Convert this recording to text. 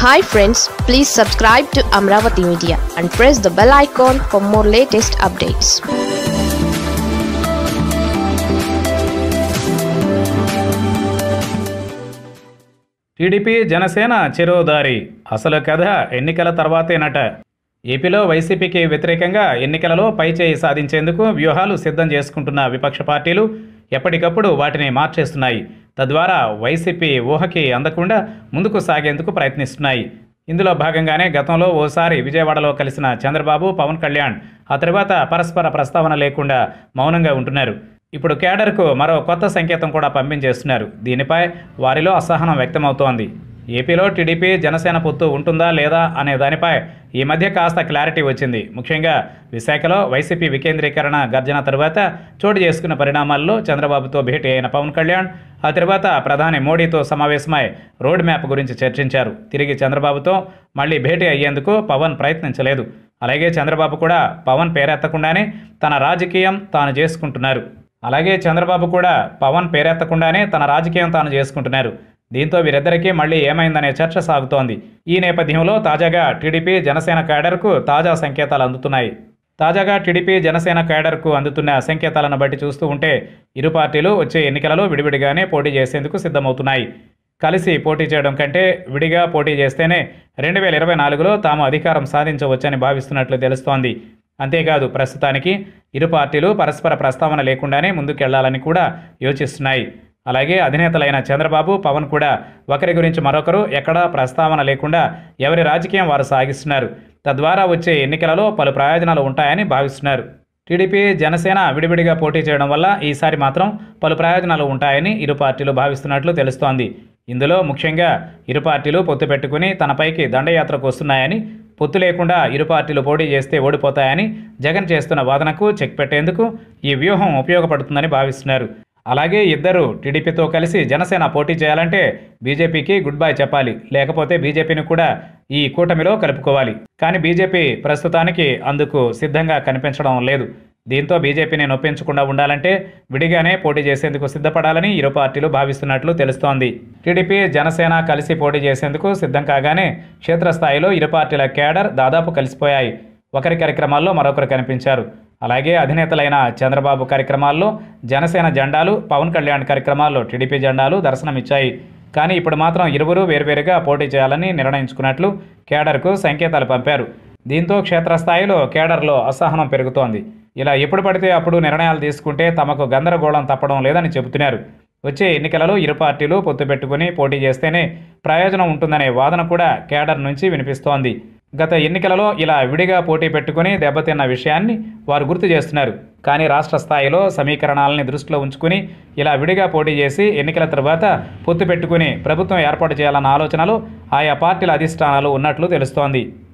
hi friends please subscribe to Amaravati media and press the bell icon for more latest updates TDP Janasena చెరోదారి అసలు కథ ఎన్నికల తర్వాతేనట ఏపీలో వైసీపీకి వ్యతిరేకంగా ఎన్నికలలో పైచేయి సాధించేందుకు వ్యూహాలు సిద్ధం చేసుకుంటున్న విపక్ష పార్టీలు ఎప్పటికప్పుడు వాటిని మార్చేస్తున్నాయి తద్వారా వైసీపీ ఊహకి అందకుండా ముందుకు సాగేందుకు ప్రయత్నిస్తున్నాయి ఇందులో భాగంగానే గతంలో ఓసారి విజయవాడలో కలిసిన చంద్రబాబు పవన్ కళ్యాణ్ ఆ తర్వాత పరస్పర ప్రస్తావన లేకుండా మౌనంగా ఉంటున్నారు ఇప్పుడు కేడర్కు మరో కొత్త సంకేతం కూడా పంపించేస్తున్నారు దీనిపై వారిలో అసహనం వ్యక్తమవుతోంది ఏపీలో టీడీపీ జనసేన పొత్తు ఉంటుందా లేదా అనే దానిపై ఈ మధ్య కాస్త క్లారిటీ వచ్చింది ముఖ్యంగా విశాఖలో వైసీపీ వికేంద్రీకరణ గర్జన తరువాత చోటు చేసుకున్న పరిణామాల్లో చంద్రబాబుతో భేటీ అయిన పవన్ కళ్యాణ్ ఆ తర్వాత ప్రధాని మోడీతో సమావేశమై రోడ్ మ్యాప్ గురించి చర్చించారు తిరిగి చంద్రబాబుతో మళ్ళీ భేటీ అయ్యేందుకు పవన్ ప్రయత్నించలేదు అలాగే చంద్రబాబు కూడా పవన్ పేరెత్తకుండానే తన రాజకీయం తాను చేసుకుంటున్నారు అలాగే చంద్రబాబు కూడా పవన్ పేరెత్తకుండానే తన రాజకీయం తాను చేసుకుంటున్నారు దీంతో వీరిద్దరికీ మళ్ళీ ఏమైందనే చర్చ సాగుతోంది ఈ నేపథ్యంలో తాజాగా టీడీపీ జనసేన కేడర్కు తాజా సంకేతాలు అందుతున్నాయి తాజాగా టీడీపీ జనసేన కేడర్కు అందుతున్న సంకేతాలను బట్టి చూస్తూ ఉంటే ఇరు పార్టీలు వచ్చే ఎన్నికలలో విడివిడిగానే పోటీ చేసేందుకు సిద్ధమవుతున్నాయి కలిసి పోటీ చేయడం కంటే విడిగా పోటీ చేస్తేనే రెండు వేల ఇరవై నాలుగులో తాము అధికారం సాధించవచ్చని భావిస్తున్నట్లు తెలుస్తోంది అంతేకాదు ప్రస్తుతానికి ఇరు పార్టీలు పరస్పర ప్రస్తావన లేకుండానే ముందుకెళ్లాలని కూడా యోచిస్తున్నాయి అలాగే అధినేతలైన చంద్రబాబు పవన్ కూడా ఒకరి గురించి మరొకరు ఎక్కడా ప్రస్తావన లేకుండా ఎవరి రాజకీయం వారు సాగిస్తున్నారు తద్వారా వచ్చే ఎన్నికలలో పలు ప్రయోజనాలు ఉంటాయని భావిస్తున్నారు టీడీపీ జనసేన విడివిడిగా పోటీ చేయడం వల్ల ఈసారి మాత్రం పలు ప్రయోజనాలు ఉంటాయని ఇరు పార్టీలు భావిస్తున్నట్లు తెలుస్తోంది ఇందులో ముఖ్యంగా ఇరు పార్టీలు పొత్తు పెట్టుకుని తనపైకి దండయాత్రకు వస్తున్నాయని పొత్తు లేకుండా ఇరు పార్టీలు పోటీ చేస్తే ఓడిపోతాయని జగన్ చేస్తున్న వాదనకు చెక్ పెట్టేందుకు ఈ వ్యూహం ఉపయోగపడుతుందని భావిస్తున్నారు అలాగే ఇద్దరు టీడీపీతో కలిసి జనసేన పోటీ చేయాలంటే బీజేపీకి గుడ్ బై చెప్పాలి లేకపోతే బీజేపీని కూడా ఈ కూటమిలో కలుపుకోవాలి కానీ బీజేపీ ప్రస్తుతానికి అందుకు సిద్ధంగా కనిపించడం లేదు దీంతో బీజేపీని నొప్పించకుండా ఉండాలంటే విడిగానే పోటీ చేసేందుకు సిద్ధపడాలని ఇరు పార్టీలు భావిస్తున్నట్లు తెలుస్తోంది టీడీపీ జనసేన కలిసి పోటీ చేసేందుకు సిద్ధం కాగానే క్షేత్రస్థాయిలో ఇరు పార్టీల కేడర్ దాదాపు కలిసిపోయాయి ఒకరి కార్యక్రమాల్లో మరొకరు కనిపించారు అలాగే అధినేతలైన చంద్రబాబు కార్యక్రమాల్లో జనసేన జెండాలు పవన్ కళ్యాణ్ కార్యక్రమాల్లో టీడీపీ జెండాలు దర్శనమిచ్చాయి కానీ ఇప్పుడు మాత్రం ఇరువురు వేర్వేరుగా పోటీ చేయాలని నిర్ణయించుకున్నట్లు కేడర్కు సంకేతాలు పంపారు దీంతో క్షేత్రస్థాయిలో కేడర్లో అసహనం పెరుగుతోంది ఇలా ఎప్పుడు పడితే అప్పుడు నిర్ణయాలు తీసుకుంటే తమకు గందరగోళం తప్పడం లేదని చెబుతున్నారు వచ్చే ఎన్నికలలో ఇరు పార్టీలు పొత్తు పెట్టుకుని పోటీ చేస్తేనే ప్రయోజనం ఉంటుందనే వాదన కూడా కేడర్ నుంచి వినిపిస్తోంది గత ఎన్నికలలో ఇలా విడిగా పోటీ పెట్టుకుని దెబ్బతిన్న విషయాన్ని వారు గుర్తు చేస్తున్నారు కానీ రాష్ట్ర స్థాయిలో సమీకరణాలని దృష్టిలో ఉంచుకుని ఇలా విడిగా పోటీ చేసి ఎన్నికల తర్వాత పొత్తు పెట్టుకుని ప్రభుత్వం ఏర్పాటు చేయాలన్న ఆలోచనలు ఆయా పార్టీల అధిష్టానాలు ఉన్నట్లు తెలుస్తోంది